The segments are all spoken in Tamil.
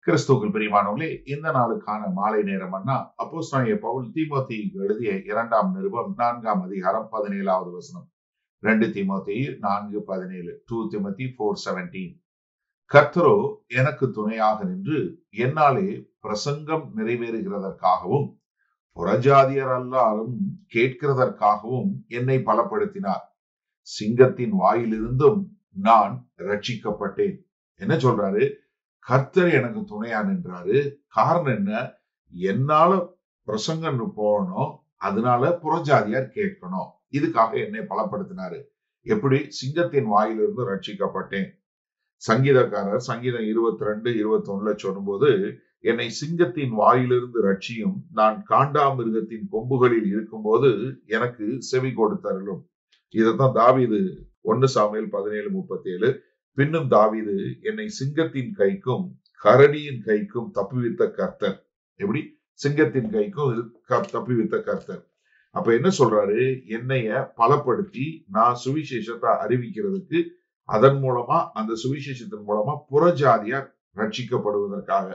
கிறிஸ்துவுக்குள் பிரியமானவர்களே இந்த நாளுக்கான மாலை நேரம்னா அப்போஸ் பவுல் தீமோத்தி எழுதிய இரண்டாம் நிருபம் நான்காம் அதிகாரம் பதினேழாவது வசனம் ரெண்டு தீமோத்தி நான்கு பதினேழு டூ திமத்தி ஃபோர் செவன்டீன் கர்த்தரோ எனக்கு துணையாக நின்று என்னாலே பிரசங்கம் நிறைவேறுகிறதற்காகவும் புறஜாதியர் அல்லாரும் கேட்கிறதற்காகவும் என்னை பலப்படுத்தினார் சிங்கத்தின் வாயிலிருந்தும் நான் ரட்சிக்கப்பட்டேன் என்ன சொல்றாரு கர்த்தர் எனக்கு துணையா நின்றாரு காரணம் என்ன என்னால பிரசங்கம் போகணும் அதனால புறஜாதியார் கேட்கணும் இதுக்காக என்னை பலப்படுத்தினாரு எப்படி சிங்கத்தின் வாயிலிருந்து ரட்சிக்கப்பட்டேன் சங்கீதக்காரர் சங்கீதம் இருபத்தி ரெண்டு இருபத்தி ஒண்ணுல சொல்லும்போது என்னை சிங்கத்தின் வாயிலிருந்து ரட்சியும் நான் காண்டாமிருகத்தின் கொம்புகளில் இருக்கும்போது எனக்கு செவி கொடுத்தருளும் இதைத்தான் தாவிது ஒன்னு சாமியல் பதினேழு முப்பத்தி ஏழு பின்னும் தாவிது என்னை சிங்கத்தின் கைக்கும் கரடியின் கைக்கும் தப்புவித்த கர்த்தர் எப்படி சிங்கத்தின் கைக்கும் தப்புவித்த கர்த்தர் அப்ப என்ன சொல்றாரு என்னைய பலப்படுத்தி நான் சுவிசேஷத்தை அறிவிக்கிறதுக்கு அதன் மூலமா அந்த சுவிசேஷத்தின் மூலமா புறஜாதியார் ரட்சிக்கப்படுவதற்காக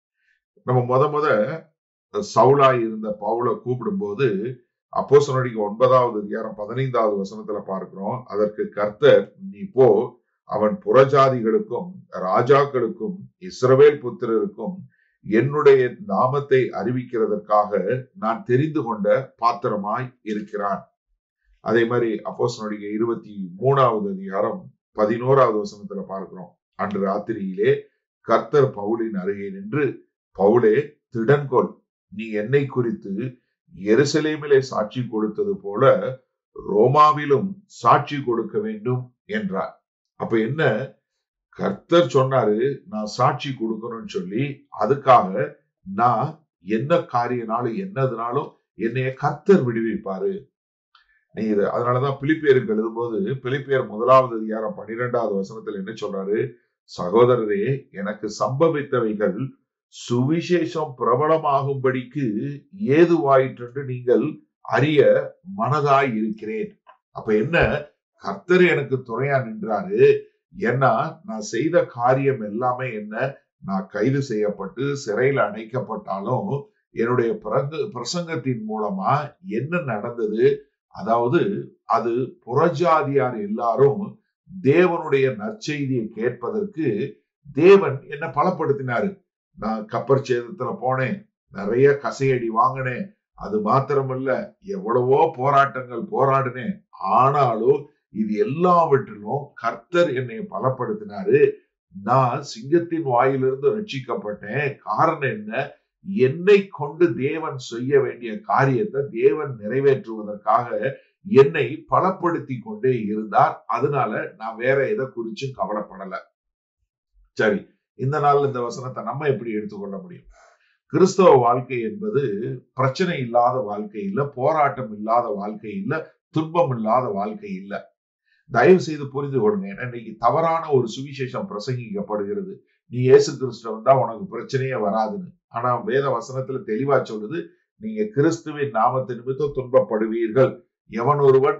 நம்ம முத முத சவுலாய் இருந்த பவுலை கூப்பிடும்போது அப்போசனுடைய ஒன்பதாவது அதிகாரம் பதினைந்தாவது வசனத்துல பார்க்கிறோம் அதற்கு கர்த்தர் நீ போ அவன் புறஜாதிகளுக்கும் ராஜாக்களுக்கும் இஸ்ரவேல் புத்திரருக்கும் என்னுடைய நாமத்தை அறிவிக்கிறதற்காக நான் தெரிந்து கொண்ட பாத்திரமாய் இருக்கிறான் அதே மாதிரி அப்போசனுடைய இருபத்தி மூணாவது அதிகாரம் பதினோராவது வசனத்துல பார்க்கிறோம் அன்று ராத்திரியிலே கர்த்தர் பவுலின் அருகே நின்று பவுலே திடன்கொள் நீ என்னை குறித்து எருசலேமிலே சாட்சி கொடுத்தது போல ரோமாவிலும் சாட்சி கொடுக்க வேண்டும் என்றார் அப்ப என்ன கர்த்தர் சொன்னாரு நான் சாட்சி கொடுக்கணும்னு சொல்லி அதுக்காக நான் என்ன காரியனாலும் என்னதுனாலும் என்னைய கர்த்தர் விடுவிப்பாரு நீ இது அதனாலதான் பிலிப்பியருக்கு எழுதும்போது பிலிப்பியர் முதலாவது அதிகாரம் பன்னிரெண்டாவது வசனத்துல என்ன சொல்றாரு சகோதரரே எனக்கு சம்பவித்தவைகள் சுவிசேஷம் பிரபலமாகும்படிக்கு ஏதுவாயிற்று நீங்கள் அறிய மனதாய் இருக்கிறேன் அப்ப என்ன கர்த்தர் எனக்கு துணையா நின்றாரு ஏன்னா நான் செய்த காரியம் எல்லாமே என்ன நான் கைது செய்யப்பட்டு சிறையில் அடைக்கப்பட்டாலும் என்னுடைய பிரசங்கத்தின் மூலமா என்ன நடந்தது அதாவது அது புறஜாதியார் எல்லாரும் தேவனுடைய நற்செய்தியை கேட்பதற்கு தேவன் என்ன பலப்படுத்தினாரு நான் கப்பர் சேதத்துல போனேன் நிறைய கசையடி வாங்கினேன் அது மாத்திரமல்ல எவ்வளவோ போராட்டங்கள் போராடினேன் ஆனாலும் இது எல்லாவற்றிலும் கர்த்தர் என்னை பலப்படுத்தினாரு நான் சிங்கத்தின் வாயிலிருந்து ரட்சிக்கப்பட்டேன் காரணம் என்ன என்னை கொண்டு தேவன் செய்ய வேண்டிய காரியத்தை தேவன் நிறைவேற்றுவதற்காக என்னை பலப்படுத்தி கொண்டே இருந்தார் அதனால நான் வேற எதை குறிச்சும் கவலைப்படல சரி இந்த நாள் இந்த வசனத்தை நம்ம எப்படி எடுத்துக்கொள்ள முடியும் கிறிஸ்தவ வாழ்க்கை என்பது பிரச்சனை இல்லாத வாழ்க்கை இல்ல போராட்டம் இல்லாத வாழ்க்கை இல்ல துன்பம் இல்லாத வாழ்க்கை இல்ல தயவு செய்து புரிந்து கொள்ளுங்க ஏன்னா இன்னைக்கு தவறான ஒரு சுவிசேஷம் பிரசங்கிக்கப்படுகிறது நீ இயேசு கிறிஸ்தவன் தான் உனக்கு பிரச்சனையே வராதுன்னு ஆனா வேத வசனத்துல தெளிவா சொல்லுது நீங்க கிறிஸ்துவின் நாமத்து நிமித்தம் துன்பப்படுவீர்கள் எவன் ஒருவன்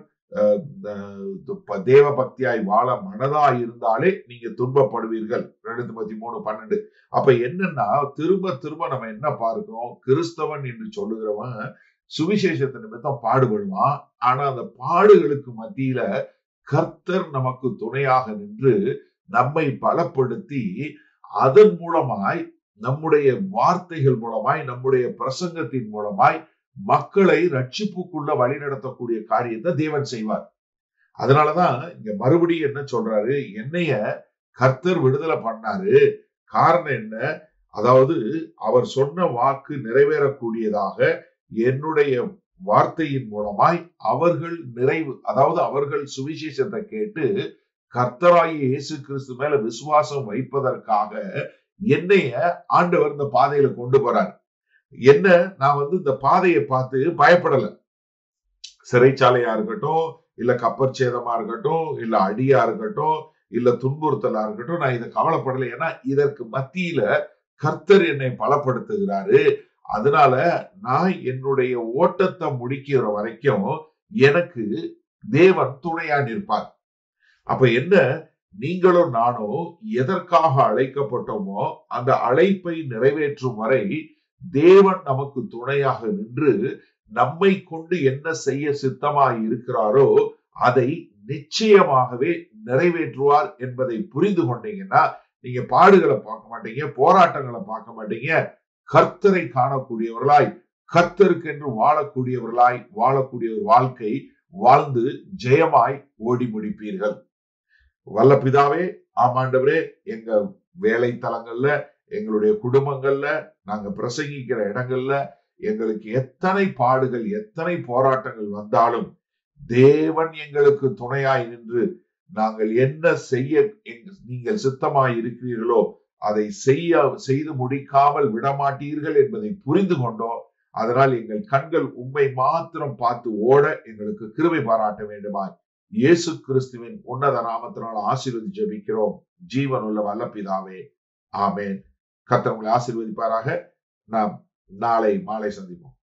தேவ பக்தியாய் வாழ மனதாய் இருந்தாலே நீங்க துன்பப்படுவீர்கள் ரெண்டு பத்தி மூணு பன்னெண்டு அப்ப என்னன்னா திரும்ப திரும்ப நம்ம என்ன பார்க்கிறோம் கிறிஸ்தவன் என்று சொல்லுகிறவன் சுவிசேஷத்தை நிமித்தம் பாடுபடுவான் ஆனா அந்த பாடுகளுக்கு மத்தியில கர்த்தர் நமக்கு துணையாக நின்று நம்மை பலப்படுத்தி அதன் மூலமாய் நம்முடைய வார்த்தைகள் மூலமாய் நம்முடைய பிரசங்கத்தின் மூலமாய் மக்களை ரட்சிப்புக்குள்ள வழிநடத்தக்கூடிய காரியத்தை தேவன் செய்வார் அதனாலதான் இங்க மறுபடியும் என்ன சொல்றாரு என்னைய கர்த்தர் விடுதலை பண்ணாரு காரணம் என்ன அதாவது அவர் சொன்ன வாக்கு நிறைவேறக்கூடியதாக என்னுடைய வார்த்தையின் மூலமாய் அவர்கள் நிறைவு அதாவது அவர்கள் சுவிசேஷத்தை கேட்டு கர்த்தராகி இயேசு கிறிஸ்து மேல விசுவாசம் வைப்பதற்காக என்னைய ஆண்டவர் இந்த பாதையில கொண்டு போறார் என்ன நான் வந்து இந்த பாதையை பார்த்து பயப்படல சிறைச்சாலையா இருக்கட்டும் இல்ல கப்பர் சேதமா இருக்கட்டும் இல்ல அடியா இருக்கட்டும் இல்ல துன்புறுத்தலா இருக்கட்டும் நான் இதை கவலைப்படலை ஏன்னா இதற்கு மத்தியில கர்த்தர் என்னை பலப்படுத்துகிறாரு அதனால நான் என்னுடைய ஓட்டத்தை முடிக்கிற வரைக்கும் எனக்கு தேவன் துணையா நிற்பார் அப்ப என்ன நீங்களும் நானும் எதற்காக அழைக்கப்பட்டோமோ அந்த அழைப்பை நிறைவேற்றும் வரை தேவன் நமக்கு துணையாக நின்று நம்மை கொண்டு என்ன செய்ய சித்தமாய் இருக்கிறாரோ அதை நிச்சயமாகவே நிறைவேற்றுவார் என்பதை புரிந்து கொண்டீங்கன்னா நீங்க பாடுகளை பார்க்க மாட்டீங்க போராட்டங்களை பார்க்க மாட்டீங்க கர்த்தரை காணக்கூடியவர்களாய் கர்த்தருக்கென்று வாழக்கூடியவர்களாய் வாழக்கூடிய ஒரு வாழ்க்கை வாழ்ந்து ஜெயமாய் ஓடி முடிப்பீர்கள் வல்ல பிதாவே ஆமாண்டவரே எங்க வேலை தலங்கள்ல எங்களுடைய குடும்பங்கள்ல நாங்க பிரசங்கிக்கிற இடங்கள்ல எங்களுக்கு எத்தனை பாடுகள் எத்தனை போராட்டங்கள் வந்தாலும் தேவன் எங்களுக்கு துணையாய் நின்று நாங்கள் என்ன செய்ய எங்க- நீங்கள் சித்தமாய் இருக்கிறீர்களோ அதை செய்ய செய்து முடிக்காமல் விடமாட்டீர்கள் என்பதை புரிந்து கொண்டோம் அதனால் எங்கள் கண்கள் உண்மை மாத்திரம் பார்த்து ஓட எங்களுக்கு கிருபை பாராட்ட வேண்டுமாய் இயேசு கிறிஸ்துவின் உன்னத நாமத்தினால் ஆசீர்வதி ஜெபிக்கிறோம் ஜீவனுள்ள வல்ல பிதாவே ஆமென் கர்த்தர் உங்களை ஆசீர்வதிப்பாராக நாம் நாளை மாலை சந்திப்போம்